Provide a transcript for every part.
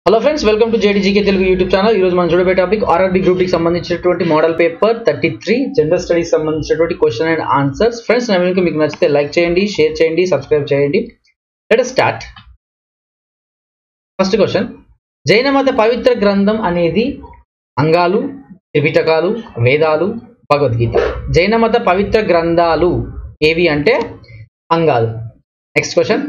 hello friends welcome to J D G K Telugu YouTube channel ఈ రోజు మనం చూడబోయే టాపిక్ ఆర్ఆర్బి గ్రూప్ కి సంబంధించినటువంటి model paper thirty three general studies సంబంధించినటువంటి క్వశ్చన్ అండ్ ఆన్సర్స్ ఫ్రెండ్స్ నా వీడియో మీకు నచ్చితే లైక్ చేయండి షేర్ చేయండి సబ్స్క్రైబ్ చేయండి లెట్ స్టార్ట్ ఫస్ట్ క్వశ్చన్ జైన మత పవిత్ర గ్రంథం అనేది అంగాలు త్రిపిటకాలు వేదాలు భగవద్గీత జైన మత పవిత్ర గ్రంథాలు ఏవి అంటే అంగాలు నెక్స్ట్ క్వశ్చన్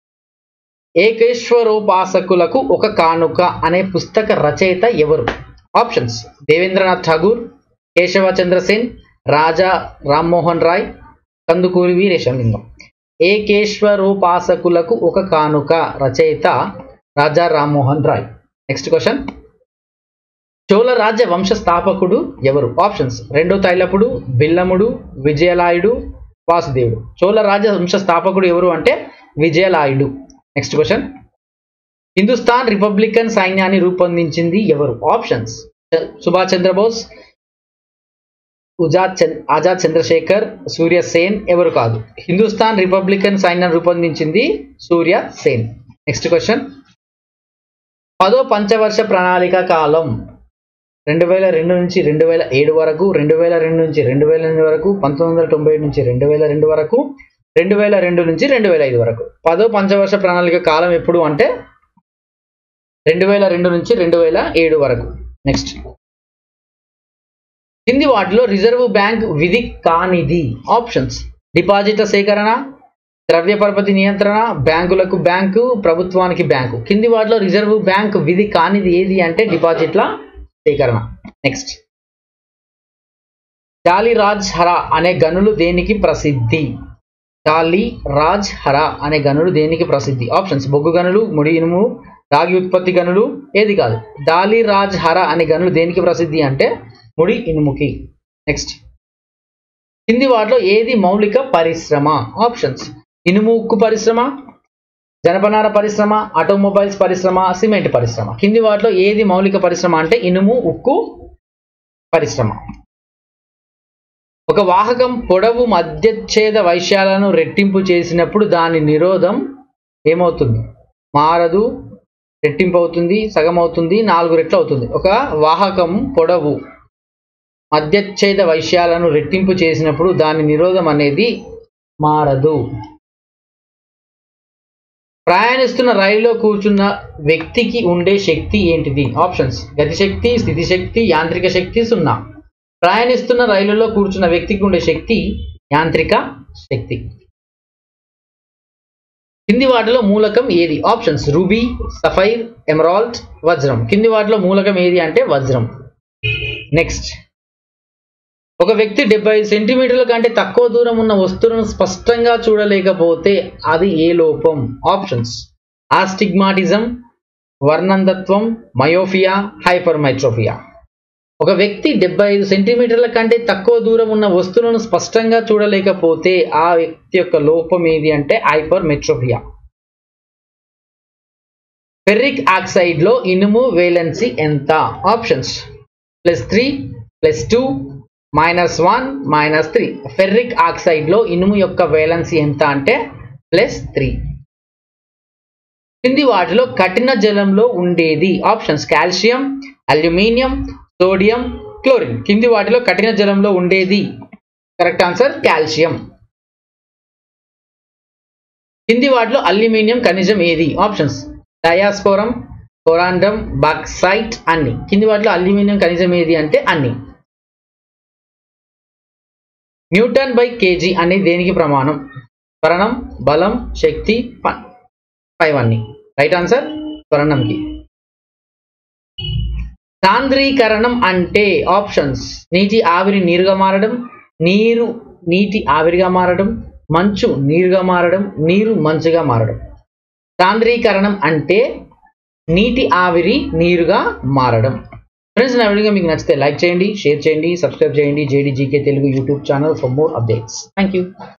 ఏకేశ్వరోపాసకులకు ఒక కానుక అనే పుస్తక రచయిత ఎవరు ఆప్షన్స్ దేవేంద్రనాథ్ ఠాగూర్ కేశవ చంద్రసేన్ రాజా రామ్మోహన్ రాయ్ కందుకూరి వీరేశలింగం ఏకేశ్వరోపాసకులకు ఒక కానుక రచయిత రాజా రామ్మోహన్ రాయ్ నెక్స్ట్ క్వశ్చన్ చోళ రాజ్య వంశ స్థాపకుడు ఎవరు ఆప్షన్స్ రెండో తైలపుడు బిల్లముడు విజయలాయుడు వాసుదేవుడు చోళ రాజ్య వంశ స్థాపకుడు ఎవరు అంటే విజయలాయుడు నెక్స్ట్ క్వశ్చన్ హిందుస్థాన్ రిపబ్లికన్ సైన్యాన్ని రూపొందించింది ఎవరు ఆప్షన్స్ సుభాష్ చంద్రబోస్ ఉజాద్ చంద్ ఆజాద్ చంద్రశేఖర్ సూర్య సేన్ ఎవరు కాదు హిందుస్థాన్ రిపబ్లికన్ సైన్యాన్ని రూపొందించింది సూర్య సేన్ నెక్స్ట్ క్వశ్చన్ పదో పంచవర్ష ప్రణాళిక కాలం రెండు వేల రెండు నుంచి రెండు వేల ఏడు వరకు రెండు వేల రెండు నుంచి రెండు వేల ఎనిమిది వరకు పంతొమ్మిది వందల తొంభై ఏడు నుంచి రెండు వేల రెండు వరకు రెండు వేల రెండు నుంచి రెండు వేల ఐదు వరకు పదో పంచవర్ష ప్రణాళిక కాలం ఎప్పుడు అంటే రెండు వేల రెండు నుంచి రెండు వేల ఏడు వరకు నెక్స్ట్ కింది వాటిలో రిజర్వ్ బ్యాంక్ విధి కానిది ఆప్షన్స్ డిపాజిట్ల సేకరణ ద్రవ్య పరపతి నియంత్రణ బ్యాంకులకు బ్యాంకు ప్రభుత్వానికి బ్యాంకు కింది వాటిలో రిజర్వ్ బ్యాంక్ విధి కానిది ఏది అంటే డిపాజిట్ల సేకరణ నెక్స్ట్ డాలి రాజ్ హరా అనే గనులు దేనికి ప్రసిద్ధి డాలి రాజ్ హరా అనే గనులు దేనికి ప్రసిద్ధి ఆప్షన్స్ బొగ్గు గనులు ముడి ఇనుము రాగి ఉత్పత్తి గనులు ఏది కాదు డాలి రాజ్ హరా అనే గనులు దేనికి ప్రసిద్ధి అంటే ముడి ఇనుముకి నెక్స్ట్ కింది వాటిలో ఏది మౌలిక పరిశ్రమ ఆప్షన్స్ ఇనుము ఉక్కు పరిశ్రమ జనపనార పరిశ్రమ ఆటోమొబైల్స్ పరిశ్రమ సిమెంట్ పరిశ్రమ కింది వాటిలో ఏది మౌలిక పరిశ్రమ అంటే ఇనుము ఉక్కు పరిశ్రమ ఒక వాహకం పొడవు మధ్యచ్ఛేద వైశాలను రెట్టింపు చేసినప్పుడు దాని నిరోధం ఏమవుతుంది మారదు రెట్టింపు అవుతుంది సగం అవుతుంది నాలుగు రెట్లు అవుతుంది ఒక వాహకం పొడవు మధ్యచ్ఛేద వైశాలను రెట్టింపు చేసినప్పుడు దాని నిరోధం అనేది మారదు ప్రయాణిస్తున్న రైల్లో కూర్చున్న వ్యక్తికి ఉండే శక్తి ఏంటిది ఆప్షన్స్ గతిశక్తి స్థితిశక్తి యాంత్రిక శక్తి సున్నా ప్రయాణిస్తున్న రైలులో కూర్చున్న వ్యక్తికి ఉండే శక్తి యాంత్రిక శక్తి కింది వాటిలో మూలకం ఏది ఆప్షన్స్ రూబీ సఫైర్ ఎమరాల్డ్ వజ్రం కింది వాటిలో మూలకం ఏది అంటే వజ్రం నెక్స్ట్ ఒక వ్యక్తి డెబ్బై సెంటీమీటర్ల కంటే తక్కువ దూరం ఉన్న వస్తువులను స్పష్టంగా చూడలేకపోతే అది ఏ లోపం ఆప్షన్స్ ఆస్టిగ్మాటిజం వర్ణందత్వం మయోఫియా హైపర్మైట్రోఫియా ఒక వ్యక్తి డెబ్బై ఐదు సెంటీమీటర్ల కంటే తక్కువ దూరం ఉన్న వస్తువులను స్పష్టంగా చూడలేకపోతే ఆ వ్యక్తి యొక్క లోపం ఏది అంటే హైపర్ మెట్రోఫియా ఫెర్రిక్ ఆక్సైడ్ లో ఇనుము వేలెన్సీ ఎంత options plus three plus two minus one minus three ferric oxide లో ఇనుము యొక్క వేలెన్సీ ఎంత అంటే ప్లస్ త్రీ కింది వాటిలో కఠిన జలంలో ఉండేది options calcium aluminium sodium chlorine కింది వాటిలో కఠిన జలంలో ఉండేది కరెక్ట్ ఆన్సర్ కాల్షియం కింది వాటిలో అల్యూమినియం ఖనిజం ఏది ఆప్షన్స్ డయాస్పోరం కోరాండమ్ బాక్సైట్ అన్ని కింది వాటిలో అల్యూమినియం ఖనిజం ఏది అంటే అన్ని న్యూటన్ బై కేజీ అనేది దేనికి ప్రమాణం త్వరణం బలం శక్తి ఫైవ్ అన్ని రైట్ ఆన్సర్ త్వరణంకి సాంద్రీకరణం అంటే ఆప్షన్స్ నీటి ఆవిరి నీరుగా మారడం నీరు నీటి ఆవిరిగా మారడం మంచు నీరుగా మారడం నీరు మంచుగా మారడం సాంద్రీకరణం అంటే నీటి ఆవిరి నీరుగా మారడం ఫ్రెండ్స్ నా వీడియో మీకు నచ్చితే లైక్ చేయండి షేర్ చేయండి సబ్స్క్రైబ్ చేయండి JD GK Telugu YouTube channel for more updates thank you